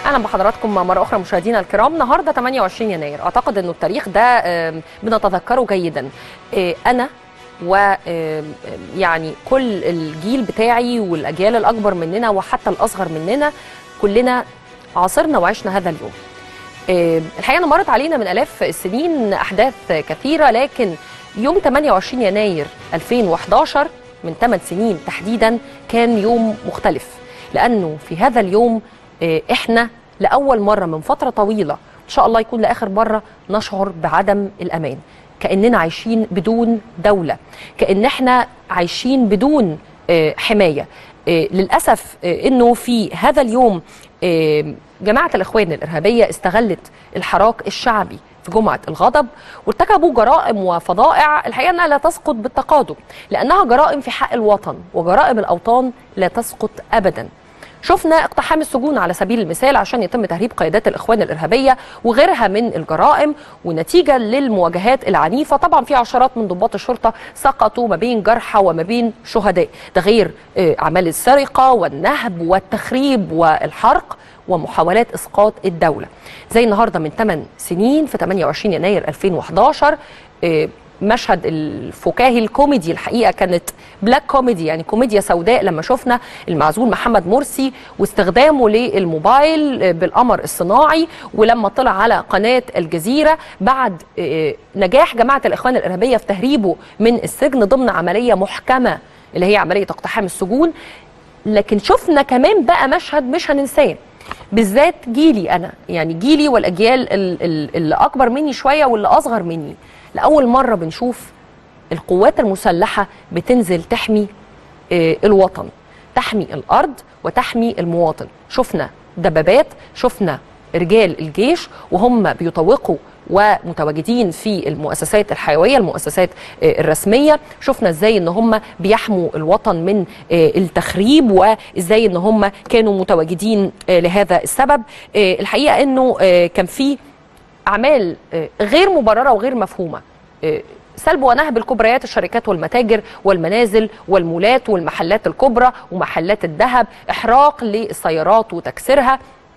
اهلا بحضراتكم مره اخرى مشاهدينا الكرام النهارده 28 يناير اعتقد انه التاريخ ده آم، بنتذكره جيدا آه، انا و آم، يعني كل الجيل بتاعي والاجيال الاكبر مننا وحتى الاصغر مننا كلنا عاصرنا وعشنا هذا اليوم آه، الحقيقه أنا مرت علينا من الاف السنين احداث كثيره لكن يوم 28 يناير 2011 من 8 سنين تحديدا كان يوم مختلف لانه في هذا اليوم آه، احنا لاول مره من فتره طويله ان شاء الله يكون لاخر مره نشعر بعدم الامان كاننا عايشين بدون دوله كان احنا عايشين بدون آه، حمايه آه، للاسف آه، انه في هذا اليوم آه، جماعه الاخوان الارهابيه استغلت الحراك الشعبي في جمعة الغضب وارتكبوا جرائم وفظائع الحقيقة أنها لا تسقط بالتقادم لأنها جرائم في حق الوطن وجرائم الأوطان لا تسقط أبدا شفنا اقتحام السجون على سبيل المثال عشان يتم تهريب قيادات الإخوان الإرهابية وغيرها من الجرائم ونتيجة للمواجهات العنيفة طبعا في عشرات من ضباط الشرطة سقطوا ما بين جرحى وما بين شهداء ده غير آه، أعمال السرقة والنهب والتخريب والحرق ومحاولات اسقاط الدوله زي النهارده من 8 سنين في 28 يناير 2011 آه، مشهد الفكاهي الكوميدي الحقيقه كانت بلاك كوميدي يعني كوميديا سوداء لما شفنا المعزول محمد مرسي واستخدامه للموبايل آه، بالقمر الصناعي ولما طلع على قناه الجزيره بعد آه، نجاح جماعه الاخوان الارهابيه في تهريبه من السجن ضمن عمليه محكمه اللي هي عمليه اقتحام السجون لكن شفنا كمان بقى مشهد مش هننساه بالذات جيلي انا يعني جيلي والاجيال ال- ال- اللي اكبر مني شويه واللي اصغر مني لاول مره بنشوف القوات المسلحه بتنزل تحمي آه، الوطن تحمي الارض وتحمي المواطن شفنا دبابات شفنا رجال الجيش وهم بيطوقوا ومتواجدين في المؤسسات الحيويه المؤسسات آه، الرسميه شفنا ازاي ان هم بيحموا الوطن من آه، التخريب وازاي ان هم كانوا متواجدين آه، لهذا السبب آه، الحقيقه انه آه، كان في اعمال آه، غير مبرره وغير مفهومه آه، سلب ونهب الكبريات الشركات والمتاجر والمنازل والمولات والمحلات الكبرى ومحلات الذهب احراق للسيارات وتكسيرها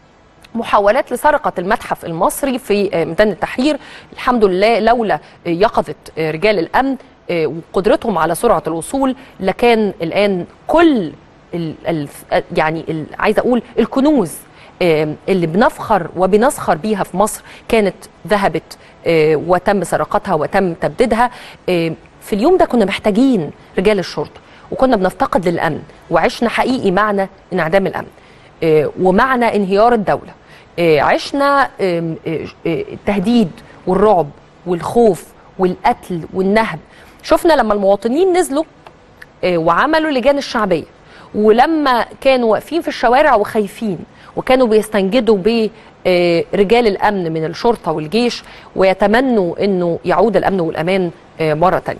محاولات لسرقة المتحف المصري في آه، ميدان التحرير الحمد لله لولا آه، يقظة آه، رجال الأمن آه، وقدرتهم على سرعة الوصول لكان الآن كل ال ال يعني ال عايزة أقول الكنوز آه، اللي بنفخر وبنسخر بيها في مصر كانت ذهبت آه، وتم سرقتها وتم تبديدها آه، في اليوم ده كنا محتاجين رجال الشرطة وكنا بنفتقد للأمن وعشنا حقيقي معنى انعدام الأمن آه، ومعنى انهيار الدولة آه، عشنا آم، آه، آه، التهديد والرعب والخوف والقتل والنهب شفنا لما المواطنين نزلوا آه، وعملوا لجان الشعبية ولما كانوا واقفين في الشوارع وخايفين وكانوا بيستنجدوا برجال الأمن من الشرطة والجيش ويتمنوا أنه يعود الأمن والأمان آه، مرة تانية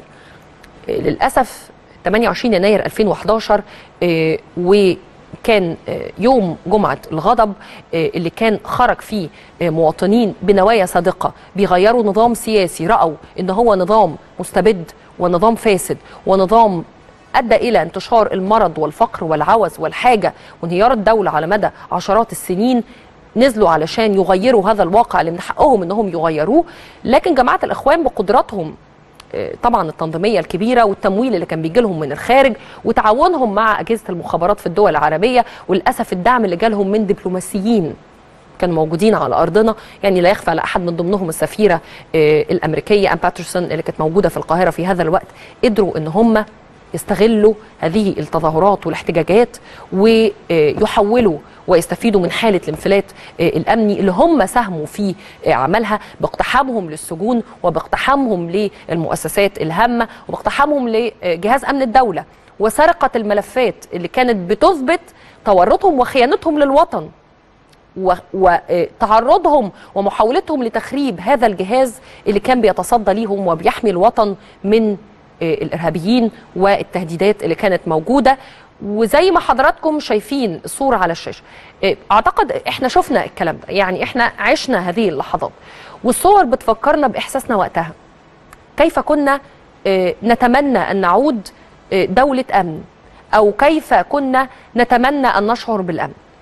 للاسف 28 يناير 2011 آه، وكان آه، يوم جمعه الغضب آه، اللي كان خرج فيه آه، مواطنين بنوايا صادقه بيغيروا نظام سياسي راوا ان هو نظام مستبد ونظام فاسد ونظام ادى الى انتشار المرض والفقر والعوز والحاجه وانهيار الدوله على مدى عشرات السنين نزلوا علشان يغيروا هذا الواقع اللي من حقهم انهم يغيروه لكن جماعه الاخوان بقدراتهم آه، طبعا التنظيميه الكبيره والتمويل اللي كان بيجي لهم من الخارج وتعاونهم مع اجهزه المخابرات في الدول العربيه وللاسف الدعم اللي جالهم من دبلوماسيين كانوا موجودين على ارضنا يعني لا يخفى على احد من ضمنهم السفيره آه، الامريكيه ام باترسون اللي كانت موجوده في القاهره في هذا الوقت قدروا ان هم يستغلوا هذه التظاهرات والاحتجاجات ويحولوا ويستفيدوا من حاله الانفلات آه، الامني اللي هم ساهموا في آه، عملها باقتحامهم للسجون وباقتحامهم للمؤسسات الهامه وباقتحامهم لجهاز امن الدوله وسرقه الملفات اللي كانت بتثبت تورطهم وخيانتهم للوطن و- وتعرضهم ومحاولتهم لتخريب هذا الجهاز اللي كان بيتصدى ليهم وبيحمي الوطن من آه، الارهابيين والتهديدات اللي كانت موجوده وزي ما حضراتكم شايفين الصوره على الشاشه آه، اعتقد احنا شفنا الكلام ده يعني احنا عشنا هذه اللحظات والصور بتفكرنا باحساسنا وقتها كيف كنا آه، نتمنى ان نعود آه، دوله امن او كيف كنا نتمنى ان نشعر بالامن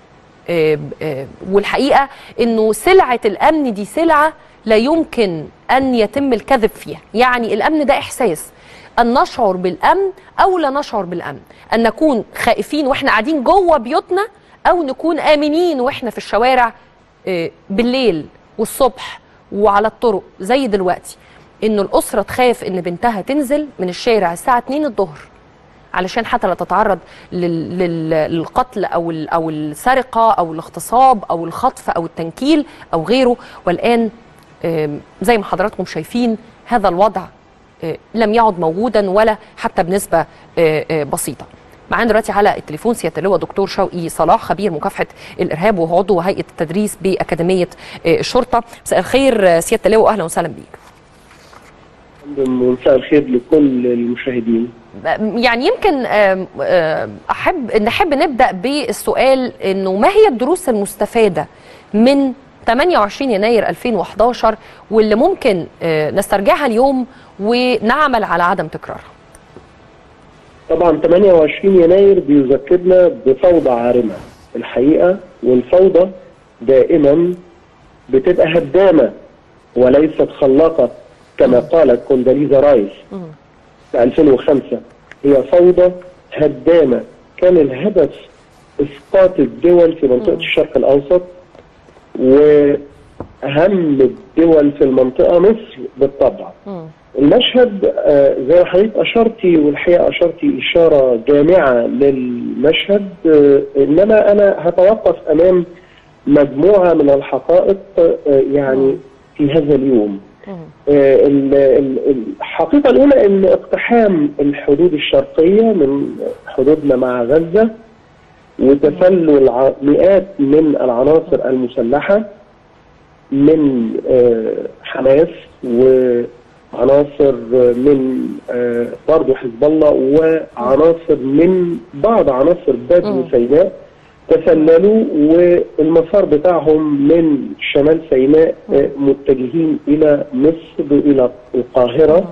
آه، آه، والحقيقه انه سلعه الامن دي سلعه لا يمكن ان يتم الكذب فيها يعني الامن ده احساس ان نشعر بالامن او لا نشعر بالامن ان نكون خائفين واحنا قاعدين جوه بيوتنا او نكون امنين واحنا في الشوارع آه، بالليل والصبح وعلى الطرق زي دلوقتي انه الاسره تخاف ان بنتها تنزل من الشارع الساعه 2 الظهر علشان حتى لا تتعرض لل- لل- للقتل او ال- او السرقه او الاغتصاب او الخطف او التنكيل او غيره والان آم، زي ما حضراتكم شايفين هذا الوضع آه، لم يعد موجودا ولا حتى بنسبه آه، آه، بسيطه. معانا دلوقتي على التليفون سياده اللواء دكتور شوقي صلاح خبير مكافحه الارهاب وهو عضو هيئه التدريس باكاديميه آه، الشرطه. مساء الخير آه، سياده اللواء واهلا وسهلا بيك. ومساء الخير لكل المشاهدين يعني يمكن آم، آم، احب نحب نبدا بالسؤال انه ما هي الدروس المستفاده من 28 يناير 2011 واللي ممكن آه، نسترجعها اليوم ونعمل على عدم تكرارها طبعا 28 يناير بيذكرنا بفوضى عارمة الحقيقة والفوضى دائما بتبقى هدامة وليست خلاقة كما قالت كونداليزا رايس في 2005 هي فوضى هدامة كان الهدف إسقاط الدول في منطقة الشرق الأوسط وأهم الدول في المنطقة مصر بالطبع المشهد آه، زي ما حضرتك اشرتي والحقيقه اشرتي اشاره جامعه للمشهد آه، انما انا هتوقف امام مجموعه من الحقائق آه، يعني في هذا اليوم. آه، ال- ال- الحقيقه الاولى ان اقتحام الحدود الشرقيه من حدودنا مع غزه وتسلل ع- مئات من العناصر المسلحه من آه، حماس وعناصر من آه، برضه حزب الله وعناصر من بعض عناصر بدو مم. سيناء تسللوا والمسار بتاعهم من شمال سيناء آه، متجهين الى مصر الى القاهره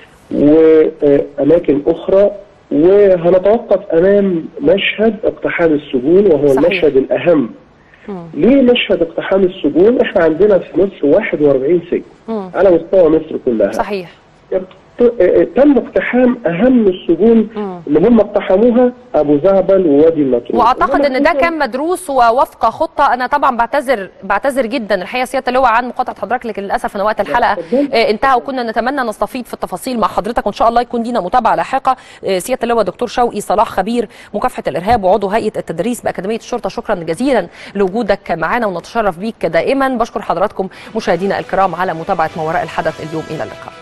واماكن اخرى وهنتوقف امام مشهد اقتحام السجون وهو صحيح. المشهد الاهم ليه مشهد اقتحام السجون؟ احنا عندنا في مصر 41 سجن مم. على مستوى مصر كلها. صحيح ت- تم اقتحام اهم السجون مم. اللي هم اقتحموها ابو زعبل ووادي النطرون. واعتقد ان ده إنما كان مدروس ووفق خطه انا طبعا بعتذر بعتذر جدا الحقيقه سياده اللواء عن مقاطعه حضرتك لكن للاسف ان وقت الحلقه اتفضل. آه، انتهى وكنا نتمنى نستفيض في التفاصيل مع حضرتك وان شاء الله يكون لينا متابعه لاحقه آه، سياده اللواء دكتور شوقي صلاح خبير مكافحه الارهاب وعضو هيئه التدريس باكاديميه الشرطه شكرا جزيلا لوجودك معنا ونتشرف بيك دائما بشكر حضراتكم مشاهدينا الكرام على متابعه ما وراء الحدث اليوم الى اللقاء